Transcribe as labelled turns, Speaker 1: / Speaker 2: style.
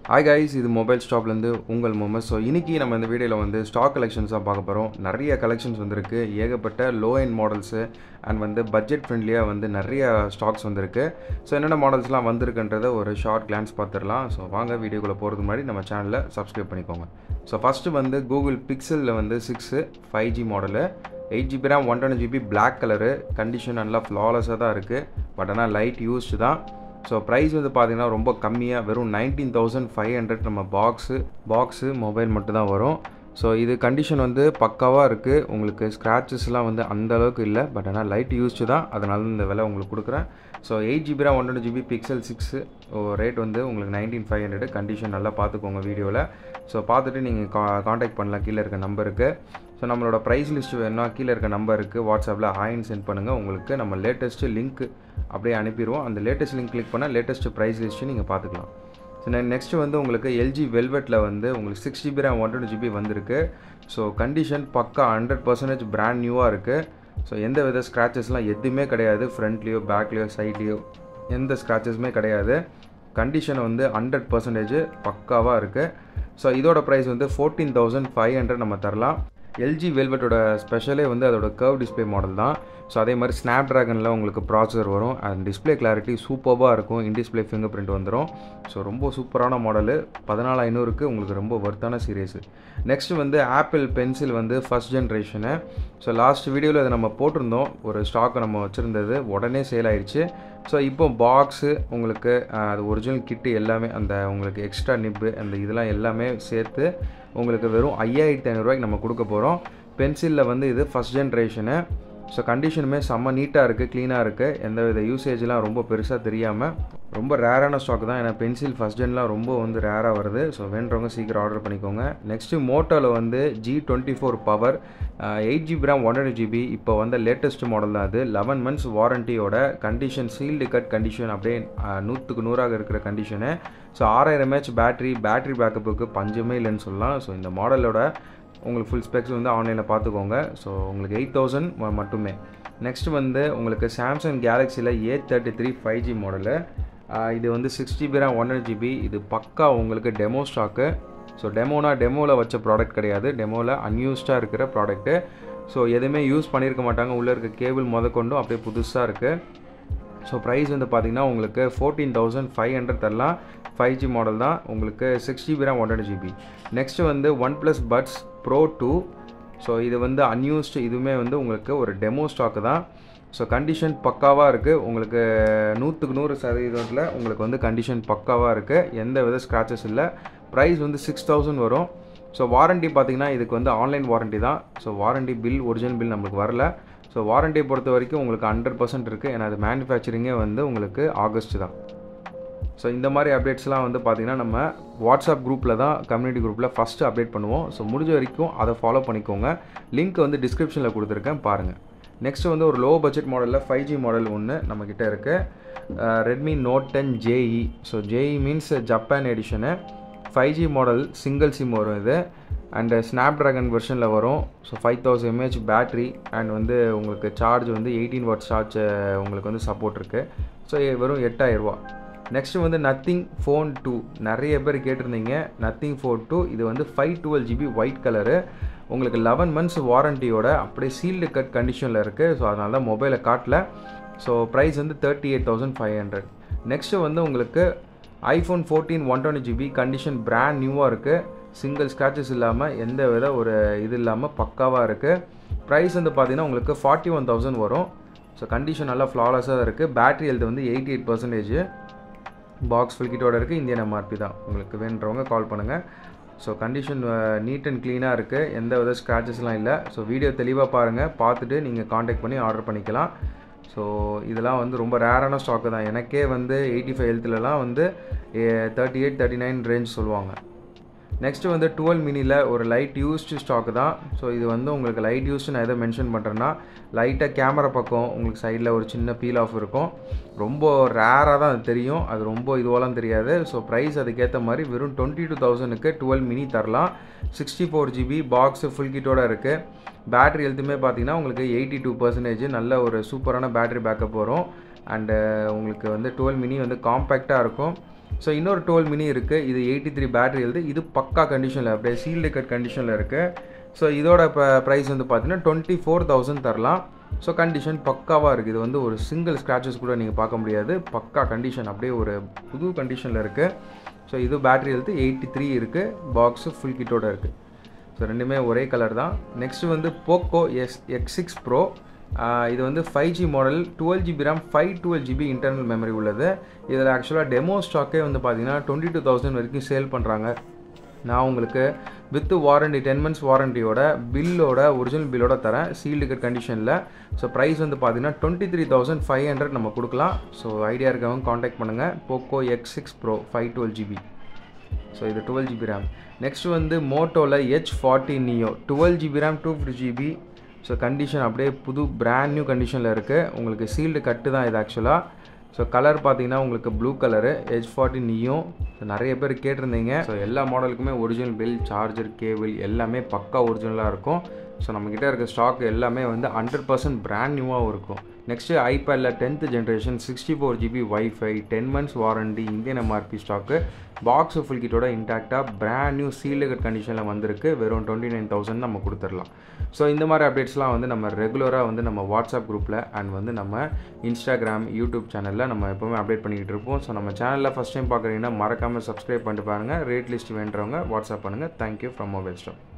Speaker 1: hi guys இது mobile ஸ்டாப்லேருந்து உங்கள் மொமஸ் ஸோ இன்றைக்கி நம்ம இந்த வீடியோவில் வந்து ஸ்டாக் கலெக்ஷன்ஸ் தான் பார்க்க போகிறோம் நிறைய கலெக்ஷன்ஸ் வந்திருக்கு ஏகப்பட்ட லோ எண்ட் மாடல்ஸு அண்ட் வந்து பட்ஜெட் ஃப்ரெண்ட்லியாக வந்து நிறைய ஸ்டாக்ஸ் வந்திருக்கு ஸோ என்னென்ன மாடல்ஸ்லாம் வந்திருக்குன்றத ஒரு ஷார்ட் கிளான்ஸ் பார்த்துடலாம் ஸோ வாங்க வீடியோக்குள்ளே போகிறதுக்கு முன்னாடி நம்ம சேனலில் சப்ஸ்கிரைப் பண்ணிக்கோங்க ஸோ ஃபஸ்ட்டு வந்து கூகுள் பிக்சலில் வந்து six five G model eight GB RAM one twenty GB black colour condition நல்லா ஃப்ளாலஸாக தான் இருக்குது பட் ஆனால் லைட் யூஸ்டு தான் ஸோ ப்ரைஸ் வந்து பார்த்தீங்கன்னா ரொம்ப கம்மியாக வெறும் நைன்டீன் தௌசண்ட் ஃபைவ் ஹண்ட்ரட் நம்ம பாக்ஸு பாக்ஸு மொபைல் மட்டும் தான் வரும் ஸோ இது கண்டிஷன் வந்து பக்காவாக இருக்குது உங்களுக்கு ஸ்க்ராச்சஸ்லாம் வந்து அந்த அளவுக்கு இல்லை பட் ஆனால் லைட் யூஸ்டு தான் அதனால இந்த விலை உங்களுக்கு கொடுக்குறேன் so eight GB one twenty GB Pixel six rate வந்து உங்களுக்கு நைன்டீன் ஃபைவ் ஹண்ட்ரட் கண்டிஷன் நல்லா பார்த்துக்கோங்க வீடியோவில் ஸோ பார்த்துட்டு நீங்கள் கா காண்டாக்ட் பண்ணலாம் கீழே இருக்க நம்பருக்கு ஸோ நம்மளோட ப்ரைஸ் லிஸ்ட் வேணும்னா கீழே இருக்க நம்பருக்கு வாட்ஸ்அப்பில் ஹாய்னு சென்ட் பண்ணுங்கள் உங்களுக்கு நம்ம லேட்டஸ்ட்டு லிங்க் அப்படியே அனுப்பிடுவோம் அந்த லேட்டஸ்ட் லிங்க் கிளிக் பண்ணால் லேட்டஸ்ட் ப்ரைஸ் லிஸ்ட்டு நீங்கள் பார்த்துக்கலாம் ஸோ நெக்ஸ்ட் வந்து உங்களுக்கு எல்ஜி வெல்வெட்டில் வந்து உங்களுக்கு six GB RAM one twenty GB வந்திருக்கு ஸோ கண்டிஷன் பக்கா ஹண்ட்ரட் பர்சன்டேஜ் பிராண்ட் நியூவாக இருக்குது ஸோ எந்த வித ஸ்க்ராச்சஸ்லாம் எதுவுமே கிடையாது ஃப்ரண்ட்லேயோ பேக்லேயோ சைட்லேயோ எந்த ஸ்க்ராச்சஸுமே கிடையாது கண்டிஷன் வந்து ஹண்ட்ரட் பர்சன்டேஜ் பக்காவாக இருக்குது ஸோ இதோட ப்ரைஸ் வந்து ஃபோர்டீன் தௌசண்ட் ஃபைவ் ஹண்ட்ரட் நம்ம தரலாம் எல்ஜி வெல்வெட்டோட ஸ்பெஷலே வந்து அதோட கர்வ் டிஸ்பிளே மாடல் தான் ஸோ அதே மாதிரி ஸ்னாப் ட்ராகனில் உங்களுக்கு ப்ராசஸர் வரும் அண்ட் டிஸ்பிளே கிளாரிட்டி சூப்பராக இருக்கும் இன் டிஸ்பிளே ஃபிங்கர் பிரிண்ட் வந்துடும் ஸோ ரொம்ப சூப்பரான மாடலு பதினாலு ஐநூறுக்கு உங்களுக்கு ரொம்ப ஒர்த்தான சீரியஸு நெக்ஸ்ட் வந்து ஆப்பிள் பென்சில் வந்து ஃபஸ்ட் ஜென்ரேஷனு ஸோ லாஸ்ட் வீடியோவில் அதை நம்ம போட்டிருந்தோம் ஒரு ஸ்டாக்கை நம்ம வச்சுருந்தது உடனே சேல் ஆயிடுச்சு ஸோ இப்போ பாக்ஸு உங்களுக்கு அது ஒரிஜினல் கிட்டு எல்லாமே அந்த உங்களுக்கு எக்ஸ்ட்ரா நிப்பு அந்த இதெல்லாம் எல்லாமே சேர்த்து உங்களுக்கு வெறும் ஐயாயிரத்தி ஐநூறுரூவாய்க்கு நம்ம கொடுக்க போகிறோம் பென்சிலில் வந்து இது ஃபஸ்ட் ஜென்ரேஷனு ஸோ கண்டிஷனுமே செம்ம நீட்டாக இருக்குது க்ளீனாக இருக்குது எந்த வித யூசேஜ்லாம் ரொம்ப பெருசாக தெரியாமல் ரொம்ப ரேரான ஸ்டாக் தான் ஏன்னா பென்சில் ஃபஸ்ட் ஜென்லாம் ரொம்ப வந்து ரேராக வருது ஸோ வேண்டவங்க சீக்கிரம் ஆர்டர் பண்ணிக்கோங்க நெக்ஸ்ட்டு மோட்டோவில் வந்து G twenty four power eight GB RAM one twenty GB இப்போ வந்து லேட்டஸ்ட் மாடல் தான் அது லெவன் மந்த்ஸ் வாரண்டியோட கண்டிஷன் சீல்டு கட் கண்டிஷன் அப்படியே நூற்றுக்கு நூறாக இருக்கிற கண்டிஷனு ஸோ ஆறாயிரம் எம்ஹெச் பேட்ரி பேட்ரி பேக்கப்புக்கு பஞ்சமே இல்லைன்னு சொல்லலாம் ஸோ இந்த மாடலோட உங்களுக்கு ஃபுல் ஸ்பெக்ஸ் வந்து ஆன்லைனில் பார்த்துக்கோங்க ஸோ உங்களுக்கு எயிட் தௌசண்ட் மட்டுமே நெக்ஸ்ட் வந்து உங்களுக்கு சாம்சங் கேலக்ஸியில் A thirty three five G model இது வந்து six GB RAM one GB இது பக்கா உங்களுக்கு டெமோ ஸ்டாக்கு ஸோ டெமோனா டெமோவில் வச்ச ப்ராடக்ட் கிடையாது டெமோவில் அன்யூஸ்டாக இருக்கிற ப்ராடக்ட்டு ஸோ எதுவுமே யூஸ் பண்ணியிருக்க மாட்டாங்க உள்ளே இருக்க கேபிள் முதற்கொண்டும் அப்படியே புதுசாக இருக்குது ஸோ ப்ரைஸ் வந்து பார்த்திங்கன்னா உங்களுக்கு ஃபோர்டீன் தௌசண்ட் ஃபைவ் ஹண்ட்ரட் தரலாம் ஃபைவ் ஜி மாடல் தான் உங்களுக்கு six GB RAM one twenty GB next வந்து OnePlus buds pro two so இது வந்து அன்யூஸ்டு இதுவுமே வந்து உங்களுக்கு ஒரு டெமோ ஸ்டாக்கு தான் ஸோ கண்டிஷன் பக்காவாக இருக்குது உங்களுக்கு நூற்றுக்கு நூறு சதவீதத்தில் உங்களுக்கு வந்து கண்டிஷன் பக்காவாக இருக்குது எந்த வித ஸ்க்ராச்சஸ் இல்லை ப்ரைஸ் வந்து சிக்ஸ் தௌசண்ட் வரும் ஸோ வாரண்ட்டி பார்த்திங்கன்னா இதுக்கு வந்து ஆன்லைன் வாரண்ட்டி தான் so warranty bill original bill நம்மளுக்கு வரல ஸோ வாரண்டியை பொறுத்த வரைக்கும் உங்களுக்கு ஹண்ட்ரட் பர்சன்ட் இருக்குது ஏன்னா அது மேனுஃபேக்சரிங்கே வந்து உங்களுக்கு ஆகஸ்ட் தான் ஸோ இந்த மாதிரி அப்டேட்ஸ்லாம் வந்து பார்த்திங்கன்னா நம்ம வாட்ஸ்அப் குரூப்பில் தான் கம்யூனிட்டி குரூப்பில் ஃபஸ்ட்டு அப்டேட் பண்ணுவோம் ஸோ முடிஞ்ச வரைக்கும் அதை ஃபாலோ பண்ணிக்கோங்க லிங்க் வந்து டிஸ்கிரிப்ஷனில் கொடுத்துருக்கேன் பாருங்கள் நெக்ஸ்ட் வந்து ஒரு லோ பட்ஜெட் மாடலில் ஃபைவ் ஜி மாடல் ஒன்று நம்மக்கிட்ட இருக்குது Redmi Note ten JE so JE means Japan edition five G model single SIM வரும் இது அண்டு ஸ்னாப் ட்ராகன் வெர்ஷனில் வரும் so five thousand mAh battery and வந்து உங்களுக்கு சார்ஜ் வந்து எயிட்டீன் வாட் சார்ஜ் உங்களுக்கு வந்து சப்போர்ட் இருக்குது ஸோ வெறும் எட்டாயிரரூவா நெக்ஸ்ட் வந்து நத்திங் ஃபோன் டூ நிறைய பேர் கேட்டிருந்தீங்க நத்திங் ஃபோன் டூ இது வந்து five twelve GB white colour உங்களுக்கு லெவன் மந்த்ஸ் வாரண்டியோட அப்படியே சீல்டு கட் கண்டிஷனில் இருக்குது ஸோ அதனால தான் மொபைலை காட்டல ஸோ ப்ரைஸ் வந்து thirty eight thousand five hundred next வந்து உங்களுக்கு iPhone fourteen one twenty GB condition brand நியூவாக இருக்குது சிங்கிள் ஸ்க்ராச்சஸ் இல்லாமல் எந்த வித ஒரு இது இல்லாமல் பக்காவாக இருக்குது ப்ரைஸ் வந்து பார்த்திங்கன்னா உங்களுக்கு ஃபார்ட்டி ஒன் தௌசண்ட் வரும் ஸோ கண்டிஷன் நல்லா ஃப்ளாலஸாக இருக்குது பேட்ரி ஹெல்த் வந்து eighty eight percentage box full கிட்டோட இருக்குது இந்தியன் எம்ஆர்பி தான் உங்களுக்கு வேணுறவங்க கால் பண்ணுங்கள் ஸோ கண்டிஷன் நீட் அண்ட் க்ளீனாக இருக்குது எந்த வித ஸ்க்ராச்சஸ்லாம் இல்லை ஸோ வீடியோ தெளிவாக பாருங்கள் பார்த்துட்டு நீங்கள் காண்டாக்ட் பண்ணி ஆர்டர் பண்ணிக்கலாம் ஸோ இதெல்லாம் வந்து ரொம்ப ரேரான ஸ்டாக்கு தான் எனக்கே வந்து எயிட்டி ஃபைவ் ஹெல்த்லலாம் வந்து thirty eight thirty nine range சொல்லுவாங்க நெக்ஸ்ட்டு வந்து டுவெல் மினியில் ஒரு லைட் யூஸ்டு ஸ்டாக்கு தான் ஸோ இது வந்து உங்களுக்கு லைட் யூஸ்டு நான் எதை மென்ஷன் பண்ணுறேன்னா லைட்டாக கேமரா பக்கம் உங்களுக்கு சைடில் ஒரு சின்ன பீல் ஆஃப் இருக்கும் ரொம்ப ரேராக தான் அது தெரியும் அது ரொம்ப இதுவெல்லாம் தெரியாது ஸோ ப்ரைஸ் அதுக்கேற்ற மாதிரி வெறும் டுவெண்ட்டி டூ தௌசண்ட்க்கு டுவெல் மினி தரலாம் sixty four GB box full கிட்டோட இருக்குது பேட்ரி ஹெல்த்துமே பார்த்தீங்கன்னா உங்களுக்கு எயிட்டி டூ பர்சன்டேஜ் நல்ல ஒரு சூப்பரான பேட்ரி பேக்கப் வரும் அண்டு உங்களுக்கு வந்து டுவெல் மினி வந்து காம்பேக்டாக இருக்கும் ஸோ இன்னொரு டுவெல் மினி இருக்குது இது எயிட்டி த்ரீ பேட்டரி எழுது இது பக்கா கண்டிஷனில் அப்படியே சீல்டு கட் கண்டிஷனில் இருக்குது ஸோ இதோட இப்போ ப்ரைஸ் வந்து பார்த்தீங்கன்னா டுவெண்ட்டி ஃபோர் தௌசண்ட் தரலாம் ஸோ கண்டிஷன் பக்காவாக இருக்குது இது வந்து ஒரு சிங்கிள் ஸ்க்ராச்சஸ் கூட நீங்கள் பார்க்க முடியாது பக்கா கண்டிஷன் அப்படியே ஒரு புது கண்டிஷனில் இருக்குது ஸோ இது பேட்டரி எழுத்து எயிட்டி த்ரீ இருக்குது பாக்ஸு ஃபுல் கிட்டோட இருக்குது ஸோ ரெண்டுமே ஒரே கலர் தான் நெக்ஸ்ட்டு வந்து Poco S X six pro இது வந்து five G model twelve GB RAM five twelve GB internal memory உள்ளது இதில் ஆக்சுவலாக டெமோ ஸ்டாக்கே வந்து பார்த்தீங்கன்னா டுவெண்ட்டி டூ தௌசண்ட் வரைக்கும் சேல் பண்ணுறாங்க நான் உங்களுக்கு வித் வாரண்டி டென் மந்த்ஸ் வாரண்டியோட பில்லோட ஒரிஜினல் பில்லோட தரேன் சீல்டு கட் கண்டிஷனில் ஸோ ப்ரைஸ் வந்து பார்த்தீங்கன்னா twenty three thousand five hundred நம்ம கொடுக்கலாம் ஸோ ஐடியா இருக்கவங்க காண்டாக்ட் பண்ணுங்கள் Poco X six pro five twelve GB so இது டுவெல் ஜிபி ரேம் நெக்ஸ்ட் வந்து மோட்டோவில் H forty neo twelve GB RAM two fifty GB so condition அப்படியே புது brand new கண்டிஷனில் இருக்குது உங்களுக்கு சீல்டு கட்டு தான் இது ஆக்சுவலாக ஸோ கலர் பார்த்தீங்கன்னா உங்களுக்கு ப்ளூ கலரு ஹெச் ஃபார்ட்டி நியும் ஸோ நிறைய பேர் கேட்டிருந்தீங்க ஸோ எல்லா மாடலுக்குமே ஒரிஜினல் பில் சார்ஜர் கேபிள் எல்லாமே பக்கா ஒரிஜினலாக இருக்கும் ஸோ நம்மக்கிட்ட இருக்க ஸ்டாக் எல்லாமே வந்து ஹண்ட்ரட் பர்சன்ட் பிராண்ட் நியூவாகவும் இருக்கும் நெக்ஸ்ட்டு ஐபேடில் tenth generation sixty four GB wifi ten months warranty Indian MRP stock box full கிட்டோட இன்டாக்டாக பிராண்ட் நியூ சீல்டு கண்டிஷனில் வந்திருக்கு வெறும் டுவெண்ட்டி நைன் தௌசண்ட் நம்ம கொடுத்துடலாம் ஸோ இந்த மாதிரி அப்டேட்ஸ்லாம் வந்து நம்ம ரெகுலராக வந்து நம்ம வாட்ஸ்அப் குரூப்பில் அண்ட் வந்து நம்ம இன்ஸ்டாகிராம் யூடியூப் சேனலில் நம்ம எப்போவுமே அப்டேட் பண்ணிக்கிட்டு இருப்போம் ஸோ நம்ம சேனலில் ஃபஸ்ட் டைம் பார்க்குறீங்கன்னா மறக்காமல் சப்ஸ்கிரைப் பண்ணிட்டு பாருங்கள் ரேட் லிஸ்ட் வேண்டுறவங்க வாட்ஸ்அப் பண்ணுங்கள் தேங்க்யூ ஃப்ரம் மொபைல் ஸ்டாப்